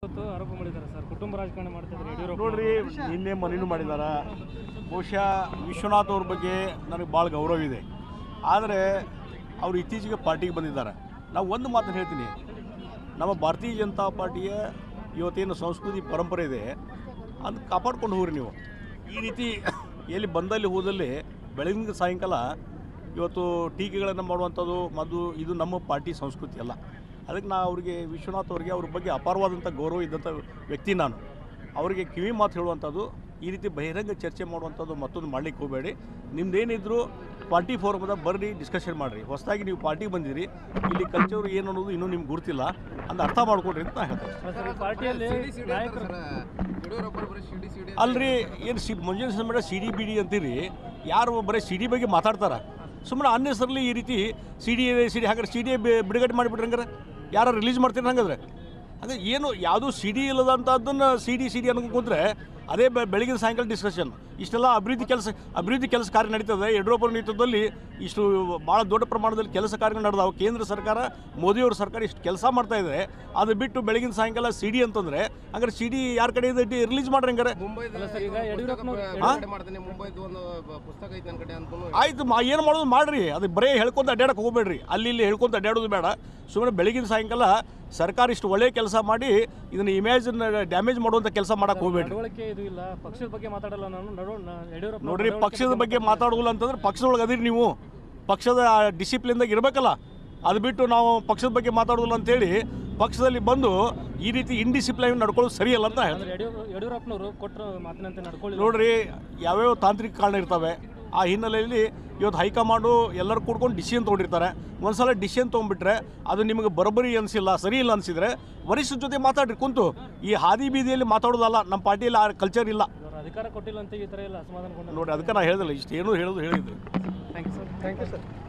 ಇವತ್ತು ಆರೋಪ ಮಾಡಿದ್ದಾರೆ ಸರ್ ಕುಟುಂಬ ರಾಜಕಾರಣ ಮಾಡ್ತಿದ್ದಾರೆ ಯಡಿಯೂರಪ್ಪ ನೋಡ್ರಿ ನಿನ್ನೆ ಮನೇನು ಮಾಡಿದಾರ ಬಹುಶಃ ವಿಶ್ವನಾಥ್ ಅವ್ರ ಬಗ್ಗೆ ನನಗೆ ಭಾಳ ಗೌರವ ಇದೆ ಆದರೆ ಅವರು ಇತ್ತೀಚೆಗೆ ಪಾರ್ಟಿಗೆ ಬಂದಿದ್ದಾರೆ ನಾವು ಒಂದು ಮಾತನ್ನು ಹೇಳ್ತೀನಿ ನಮ್ಮ ಭಾರತೀಯ ಜನತಾ ಪಾರ್ಟಿಯ ಇವತ್ತೇನು ಸಂಸ್ಕೃತಿ ಪರಂಪರೆ ಇದೆ ಅದನ್ನ ಕಾಪಾಡ್ಕೊಂಡು ಹೋಗ್ರಿ ನೀವು ಈ ರೀತಿ ಎಲ್ಲಿ ಬಂದಲ್ಲಿ ಹೋದಲ್ಲಿ ಬೆಳಗಿನ ಸಾಯಂಕಾಲ ಇವತ್ತು ಟೀಕೆಗಳನ್ನು ಮಾಡುವಂಥದ್ದು ಮತ್ತು ಇದು ನಮ್ಮ ಪಾರ್ಟಿ ಸಂಸ್ಕೃತಿ ಅಲ್ಲ ಅದಕ್ಕೆ ನಾ ಅವರಿಗೆ ವಿಶ್ವನಾಥ್ ಅವರಿಗೆ ಅವ್ರ ಬಗ್ಗೆ ಅಪಾರವಾದಂಥ ಗೌರವ ಇದ್ದಂಥ ವ್ಯಕ್ತಿ ನಾನು ಅವರಿಗೆ ಕಿವಿ ಮಾತು ಹೇಳುವಂಥದ್ದು ಈ ರೀತಿ ಬಹಿರಂಗ ಚರ್ಚೆ ಮಾಡುವಂಥದ್ದು ಮತ್ತೊಂದು ಮಾಡ್ಲಿಕ್ಕೆ ಹೋಗಬೇಡಿ ನಿಮ್ದೇನಿದ್ರು ಪಾರ್ಟಿ ಫೋರಮ್ದಾಗ ಬರ್ರಿ ಡಿಸ್ಕಷನ್ ಮಾಡಿರಿ ಹೊಸದಾಗಿ ನೀವು ಪಾರ್ಟಿಗೆ ಬಂದಿರಿ ಇಲ್ಲಿ ಕಲ್ಚರ್ ಏನು ಅನ್ನೋದು ಇನ್ನೂ ನಿಮ್ಗೆ ಗುರುತಿಲ್ಲ ಅಂತ ಅರ್ಥ ಮಾಡ್ಕೊಡ್ರಿ ಅಂತ ನಾ ಹೇಳ್ತೇನೆ ಸರ್ ಈ ಪಾರ್ಟಿಯಲ್ಲಿ ನಾಯಕರು ಅಲ್ರಿ ಏನು ಸಿ ಮುಂಜಾನೆ ಸಮಯ ಸಿ ಡಿ ಬಿ ಡಿ ಅಂತೀರಿ ಯಾರು ಬರೀ ಸಿ ಡಿ ಬಗ್ಗೆ ಮಾತಾಡ್ತಾರ ಸುಮ್ಮನೆ ಅನ್ನೆಸರ್ಲಿ ಈ ರೀತಿ ಸಿ ಡಿ ಇದೆ ಸಿ ಡಿ ಹಾಗಾದ್ರೆ ಸಿ ಡಿ ಬಿಡುಗಡೆ ಮಾಡಿಬಿಟ್ರಿ ಹಂಗಾರೆ ಯಾರು ರಿಲೀಸ್ ಮಾಡ್ತೀರಿ ಹಂಗಾದ್ರೆ ಅದೇ ಏನು ಯಾವುದು ಸಿ ಡಿ ಇಲ್ಲದಂಥದ್ದನ್ನು ಸಿ ಡಿ ಸಿ ಡಿ ಅನ್ಕೊಂಡು ಕೂತ್ರೆ ಅದೇ ಬೆ- ಬೆಳಗಿನ ಸಾಯಂಕಾಲ ಡಿಸ್ಕಷನ್ ಇಷ್ಟೆಲ್ಲ ಅಭಿವೃದ್ಧಿ ಕೆಲಸ ಅಭಿವೃದ್ಧಿ ಕೆಲಸ ಕಾರ್ಯ ನಡೀತದೆ ಯಡಿಯೂರಪ್ಪರ ನೇತೃತ್ವದಲ್ಲಿ ಇಷ್ಟು ಭಾಳ ದೊಡ್ಡ ಪ್ರಮಾಣದಲ್ಲಿ ಕೆಲಸ ಕಾರ್ಯಗಳು ನಡೆದಾವೆ ಕೇಂದ್ರ ಸರ್ಕಾರ ಮೋದಿಯವ್ರ ಸರ್ಕಾರ ಇಷ್ಟು ಕೆಲಸ ಮಾಡ್ತಾ ಇದೆ ಅದು ಬಿಟ್ಟು ಬೆಳಗಿನ ಸಾಯಂಕಾಲ ಸಿ ಡಿ ಅಂತಂದ್ರೆ ಹಂಗಾರೆ ಸಿ ಡಿ ಯಾರ ಕಡೆ ಇದೆ ರಿಲೀಸ್ ಮಾಡ್ರಿ ಹಂಗಾರೆ ಅಲ್ಲ ಸರ್ ಈಗ ಯಡಿಯೂರಪ್ಪನವ್ರು ಮಾಡ್ತೇನೆ ಮುಂಬೈದು ಒಂದು ಬ- ಪುಸ್ತಕ ಐತೆ ನನ್ನ ಕಡೆ ಅಂತ ಆಯ್ತು ಮಾ ಏನು ಮಾಡೋದು ಮಾಡ್ರಿ ಅದು ಬರೀ ಹೇಳ್ಕೊಂತ ಅಡ್ಡಾಡಕ್ಕೆ ಹೋಗ್ಬೇಡ್ರಿ ಅಲ್ಲಿ ಇಲ್ಲಿ ಹೇಳ್ಕೊಂತ ಅಡ್ಡಾಡೋದು ಬೇಡ ಸುಮ್ಮನೆ ಬೆಳಗಿನ ಸಾಯಂಕಾಲ ಸರ್ಕಾರ ಇಷ್ಟು ಒಳ್ಳೆ ಕೆಲಸ ಮಾಡಿ ಇದನ್ನ ಇಮೇಜನ್ನ ಡ್ಯಾಮೇಜ್ ಮಾಡುವಂಥ ಕೆಲಸ ಮಾಡಕ್ಕೆ ಹೋಗ್ಬೇಡ್ರಿ ನಡವಳಿಕೆ ಇದು ಇಲ್ಲ ಪಕ್ಷದ ಬಗ್ಗೆ ಮಾತಾಡಲ್ಲ ನಾನು ನಡು ನ- ಯಡಿಯೂರಪ್ಪ ನೋಡ್ರಿ ಪಕ್ಷದ ಬಗ್ಗೆ ಮಾತಾಡೋದಿಲ್ಲ ಅಂತಂದ್ರೆ ಪಕ್ಷದೊಳಗೆ ಅದಿರಿ ನೀವು ಪಕ್ಷದ ಡಿಸಿಪ್ಲಿನ್ದಾಗ ಇರಬೇಕಲ್ಲ ಅದು ಬಿಟ್ಟು ನಾವು ಪಕ್ಷದ ಬಗ್ಗೆ ಮಾತಾಡೋದಿಲ್ಲ ಅಂತೇಳಿ ಪಕ್ಷದಲ್ಲಿ ಬಂದು ಈ ರೀತಿ ಇನ್ಡಿಸಿಪ್ಲೈನ್ ನಡ್ಕೊಳ್ಳೋದು ಸರಿಯಲ್ಲ ಅಂತ ಹೇಳ್ತಾರೆ ಅಂದ್ರೆ ಯಡಿಯೂರ ಯಡಿಯೂರಪ್ಪನವರು ಕೊಟ್ಟರು ಮಾತಿನಂತೆ ನಡ್ಕೊಳ್ಳಿ ನೋಡ್ರಿ ಯಾವ್ಯಾವ ತಾಂತ್ರಿಕ ಕಾರಣ ಇರ್ತವೆ ಆ ಹಿನ್ನೆಲೆಯಲ್ಲಿ ಇವತ್ತು ಹೈಕಮಾಂಡು ಎಲ್ಲರೂ ಕೂಡ್ಕೊಂಡು ಡಿಸಿಷನ್ ತೊಗೊಂಡಿರ್ತಾರೆ ಒಂದ್ಸಲ ಡಿಸಿಷನ್ ತೊಗೊಂಡ್ಬಿಟ್ರೆ ಅದು ನಿಮಗೆ ಬರೋಬ್ಬರಿ ಅನಿಸಿಲ್ಲ ಸರಿ ಇಲ್ಲ ಅನಿಸಿದ್ರೆ ವರಿಷ್ಠರ ಜೊತೆ ಮಾತಾಡ್ರಿ ಕುಂತು ಈ ಹಾದಿ ಬೀದಿಯಲ್ಲಿ ಮಾತಾಡೋದಲ್ಲ ನಮ್ಮ ಪಾರ್ಟಿಯಲ್ಲಿ ಆ ಕಲ್ಚರ್ ಇಲ್ಲ ಇವ್ರು ಅಧಿಕಾರ ಕೊಟ್ಟಿಲ್ಲ ಅಂತ ಈ ಥರ ಎಲ್ಲ ಅಸಮಾಧಾನಗೊಂಡು ನೋಡಿ ಅದಕ್ಕೆ ನಾ ಹೇಳಿದಿಲ್ಲ ಇಷ್ಟು ಏನೂ ಹೇಳೋದು ಹೇಳಿದ್ದು thank you sir thank you sir